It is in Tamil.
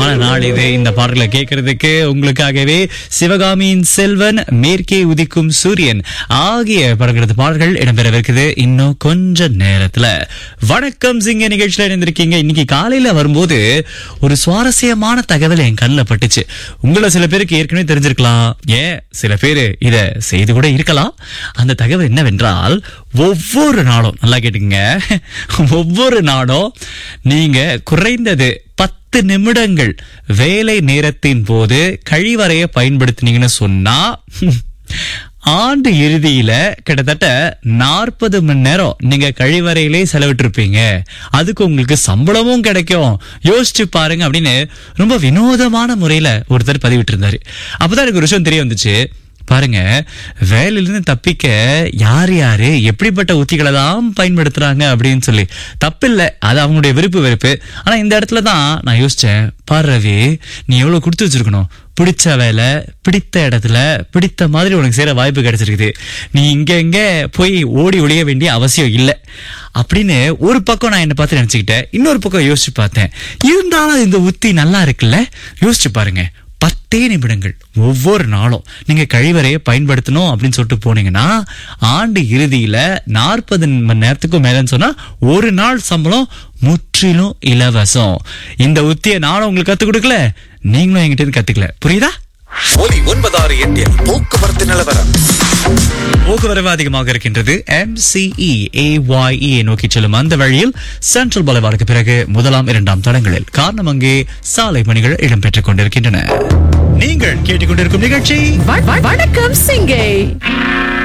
அற்புதமான நாள் இது இந்த பாடல்களை கேட்கறதுக்கு உங்களுக்காகவே சிவகாமியின் செல்வன் மேற்கே உதிக்கும் சூரியன் ஆகிய படங்களது பாடல்கள் இடம்பெறவிருக்குது இன்னும் கொஞ்ச நேரத்துல வணக்கம் சிங்க நிகழ்ச்சியில இருந்திருக்கீங்க இன்னைக்கு காலையில வரும்போது ஒரு சுவாரஸ்யமான தகவல் என் கண்ணில் பட்டுச்சு உங்களை சில பேருக்கு ஏற்கனவே தெரிஞ்சிருக்கலாம் ஏன் சில பேர் இத செய்து கூட இருக்கலாம் அந்த தகவல் என்னவென்றால் ஒவ்வொரு நாளும் நல்லா கேட்டுங்க ஒவ்வொரு நாளும் நீங்க குறைந்தது பத்து நிமிடங்கள் வேலை நேரத்தின் போது கழிவறையை பயன்படுத்தினீங்கன்னு சொன்னா ஆண்டு இறுதியில கிட்டத்தட்ட நாற்பது மணி நேரம் நீங்க கழிவறையிலே செலவிட்டிருப்பீங்க அதுக்கு உங்களுக்கு சம்பளமும் கிடைக்கும் யோசிச்சு பாருங்க அப்படின்னு ரொம்ப வினோதமான முறையில ஒருத்தர் பதிவிட்டு இருந்தாரு அப்பதான் எனக்கு ஒரு விஷயம் தெரிய வந்துச்சு பாருங்க வேலையிலிருந்து தப்பிக்க யார் யாரு எப்படிப்பட்ட உத்திகளை தான் பயன்படுத்துறாங்க அப்படின்னு சொல்லி தப்பில்லை அது அவங்களுடைய விருப்பு வெறுப்பு ஆனா இந்த இடத்துல தான் நான் யோசிச்சேன் பாரு ரவி நீ எவ்வளவு கொடுத்து வச்சிருக்கணும் பிடிச்ச வேலை பிடித்த இடத்துல பிடித்த மாதிரி உனக்கு சேர வாய்ப்பு கிடைச்சிருக்குது நீ இங்க இங்க போய் ஓடி ஒழிய வேண்டிய அவசியம் இல்லை அப்படின்னு ஒரு பக்கம் நான் என்ன பார்த்து நினைச்சுக்கிட்டேன் இன்னொரு பக்கம் யோசிச்சு பார்த்தேன் இருந்தாலும் இந்த உத்தி நல்லா இருக்குல்ல யோசிச்சு பாருங்க பத்தே நிமிடங்கள் ஒவ்வொரு நாளும் நீங்க கழிவறையை பயன்படுத்தணும் அப்படின்னு சொல்லிட்டு போனீங்கன்னா ஆண்டு இறுதியில நாற்பது மணி நேரத்துக்கும் மேலன்னு சொன்னா ஒரு நாள் சம்பளம் முற்றிலும் இலவசம் இந்த உத்தியை நானும் உங்களுக்கு கத்துக் கொடுக்கல நீங்களும் என்கிட்ட இருந்து கத்துக்கல புரியுதா ஒலி ஒன்பதாறு எட்டில் போக்குவரத்து நிலவரம் போக்குவரவு அதிகமாக இருக்கின்றது MCE AYE நோக்கி செல்லும் அந்த வழியில் சென்ட்ரல் பலவாருக்கு பிறகு முதலாம் இரண்டாம் தடங்களில் காரணம் அங்கே சாலை பணிகள் இடம்பெற்றுக் கொண்டிருக்கின்றன நீங்கள் கேட்டுக்கொண்டிருக்கும் நிகழ்ச்சி வ- வ- வணக்கம் சிங்கை